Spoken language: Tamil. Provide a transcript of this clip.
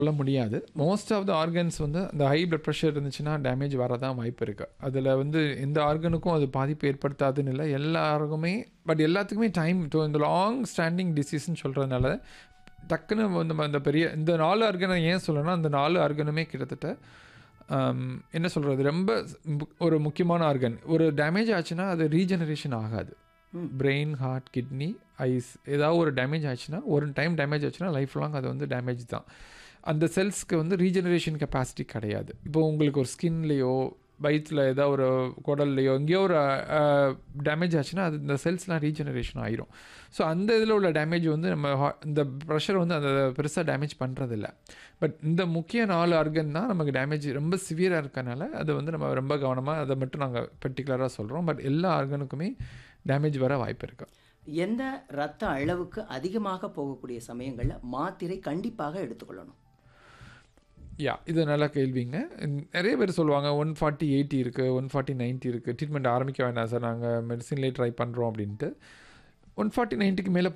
சொல்ல முடியாது மோஸ்ட் ஆஃப் த ஆர்கன்ஸ் வந்து அந்த ஹை பிளட் ப்ரெஷர் இருந்துச்சுன்னா டேமேஜ் வரதான் வாய்ப்பு இருக்குது அதில் வந்து எந்த ஆர்கனுக்கும் அது பாதிப்பு ஏற்படுத்தாதுன்னு இல்லை எல்லாருக்குமே பட் எல்லாத்துக்குமே டைம் இந்த லாங் ஸ்டாண்டிங் டிசீஸ்ன்னு சொல்கிறதுனால டக்குன்னு நம்ம அந்த பெரிய இந்த நாலு ஆர்கனை ஏன் சொல்லணும்னா அந்த நாலு ஆர்கனுமே கிட்டத்தட்ட ஆம், என்ன சொல்கிறது ரொம்ப மு- ஒரு முக்கியமான ஆர்கன் ஒரு டேமேஜ் ஆச்சுன்னா அது ரீஜெனரேஷன் ஆகாது பிரெயின் ஹார்ட் கிட்னி ஐஸ் ஏதாவது ஒரு டேமேஜ் ஆச்சுன்னா ஒரு டைம் டேமேஜ் ஆச்சுன்னா லைஃப் லாங் அது வந்து டேமேஜ் தான் அந்த செல்ஸ்க்கு வந்து ரீஜெனரேஷன் கெப்பாசிட்டி கிடையாது இப்போ உங்களுக்கு ஒரு ஸ்கின்லேயோ வயிற்றில் ஏதாவது ஒரு குடல்லையோ எங்கேயோ ஒரு டேமேஜ் ஆச்சுன்னா அது இந்த செல்ஸ்லாம் ரீஜெனரேஷன் ஆயிரும் ஸோ அந்த இதில் உள்ள டேமேஜ் வந்து நம்ம ha- இந்த ப்ரெஷர் வந்து அந்த பெருசாக டேமேஜ் பண்ணுறதில்ல பட் இந்த முக்கிய நாலு ஆர்கன் தான் நமக்கு டேமேஜ் ரொம்ப சிவியராக இருக்கனால அதை வந்து நம்ம ரொம்ப கவனமாக அதை மட்டும் நாங்கள் பர்டிகுலராக சொல்கிறோம் பட் எல்லா ஆர்கனுக்குமே டேமேஜ் வர வாய்ப்பு இருக்குது எந்த ரத்த அளவுக்கு அதிகமாக போகக்கூடிய சமயங்களில் மாத்திரை கண்டிப்பாக எடுத்துக்கொள்ளணும் யா இது நல்ல கேள்விங்க இந்த- நிறைய பேர் சொல்லுவாங்க ஒன் ஃபார்ட்டி எயிட்டி இருக்குது ஒன் ஃபார்ட்டி நைன்ட்டி இருக்குது ட்ரீட்மெண்ட் ஆரம்பிக்க வேண்டாம் சார் நாங்கள் மெடிசின்லேயே ட்ரை பண்ணுறோம் அப்படின்ட்டு ஒன் ஃபார்ட்டி நைன்ட்டிக்கு மேலே